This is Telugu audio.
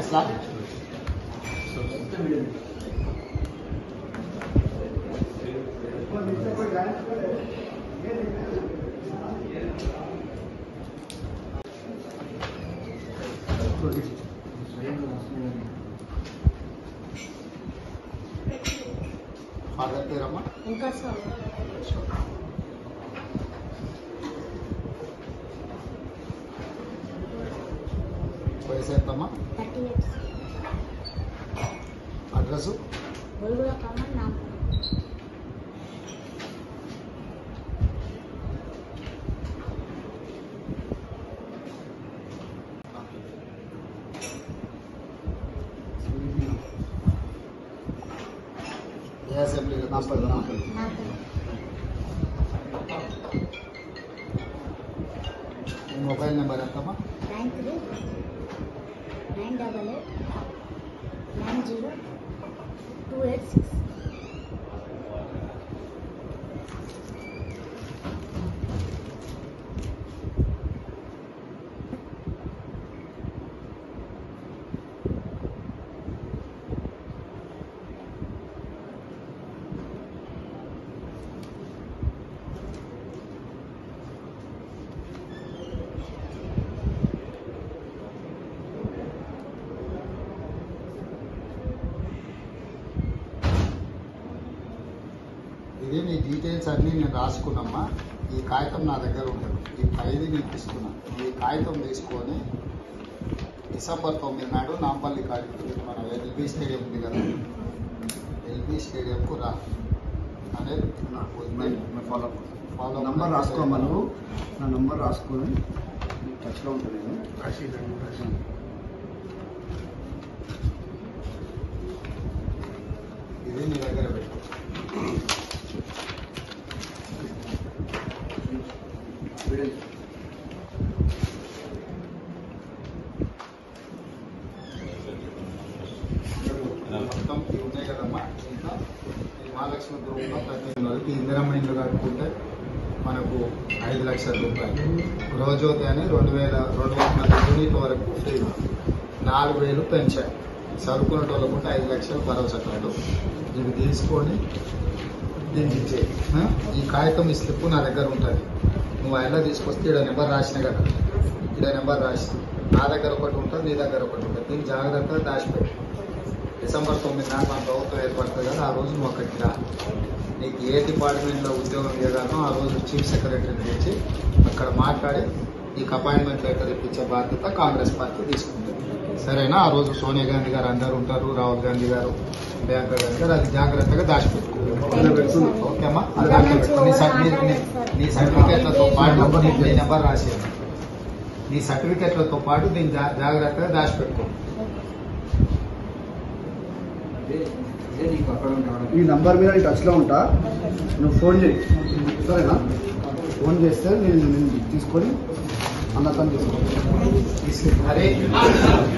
అసలా ఫాదర్ పేరమ్మా ఇంకా సార్ వయసు ఎంతమ్మా థర్టీ ఇయర్స్ అడ్రస్ బొరుగుల కామన్ నా ఏ అసెంబ్లీలో తీసుకుందామా నాకు మీ మొబైల్ నెంబర్ ఎంతమ్మా nine three nine double eight nine zero two eight six ఇది నీ డీటెయిల్స్ అన్నీ నేను రాసుకున్నమ్మా ఈ కాగితం నా దగ్గర ఉంటుంది ఈ పైది నీకు ఇస్తున్నా ఈ కాగితం తీసుకొని డిసెంబర్ తొమ్మిది నాడు నాంపల్లి కాడికి మన ఎల్బీ స్టేడియం ఉంది కదా ఎల్బీ స్టేడియంకు రా అనేది ఫాలో ఫాలో నంబర్ రాసుకోమా నువ్వు నా నంబర్ రాసుకొని టచ్లో ఉంటుంది నేను ఇది నీ దగ్గర పెట్టు మొత్తం ఇవి ఉన్నాయి కదమ్మా ఇంకా ఈ మహాలక్ష్మి గ్రూప్లో ప్రతి నెలకి ఇందిరమ్మ ఇల్లు కట్టుకుంటే మనకు ఐదు లక్షల రూపాయలు రోజోతి అని రెండు వేల రెండు వందల యూనిట్ వరకు ఫ్రీ నాలుగు వేలు పెంచాయి చదువుకునే వాళ్ళకుంటే ఐదు లక్షలు భరోసా కార్డు ఇవి తీసుకొని దీనికి ఇచ్చే ఈ కాగితం ఈ స్లిప్ నా దగ్గర ఉంటుంది నువ్వు ఆయన తీసుకొస్తే ఇక్కడ నెంబర్ రాసిన కదా ఇక్కడ నెంబర్ రాసి నా దగ్గర ఒకటి ఉంటుంది నీ దగ్గర ఒకటి ఉంటుంది దీన్ని జాగ్రత్తగా దాచిపెట్టు డిసెంబర్ తొమ్మిది నాడు మన ప్రభుత్వం ఏర్పడుతుంది కదా ఆ రోజు నువ్వు అక్కడికి రా నీకు ఏ డిపార్ట్మెంట్లో ఉద్యోగం ఇవ్వగానో ఆ రోజు చీఫ్ సెక్రటరీని తెచ్చి అక్కడ మాట్లాడి నీకు అపాయింట్మెంట్ లెటర్ ఇప్పించే బాధ్యత కాంగ్రెస్ పార్టీ తీసుకుంటుంది సరేనా ఆ రోజు సోనియా గాంధీ గారు అందరు ఉంటారు రాహుల్ గాంధీ గారు ప్రియాంక గాంధీ గారు అది జాగ్రత్తగా దాచిపెట్టుకో ఓకేమ్మా అది దాచిపెట్టుకో. నీ సర్టి- నీ- నీ- నీ సర్టిఫికేట్లతో పాటు నీ నీ నెంబర్ రాసేది నీ సర్టిఫికేట్లతో పాటు దీన్ని జా- జాగ్రత్తగా దాచిపెట్టుకో ఈ నంబర్ మీద నీ టచ్లో ఉంటా నువ్వు ఫోన్ చేయి సరేనా ఫోన్ చేస్తే నేను నేను తీసుకొని అన్నతను తీసుకుంటాను అరే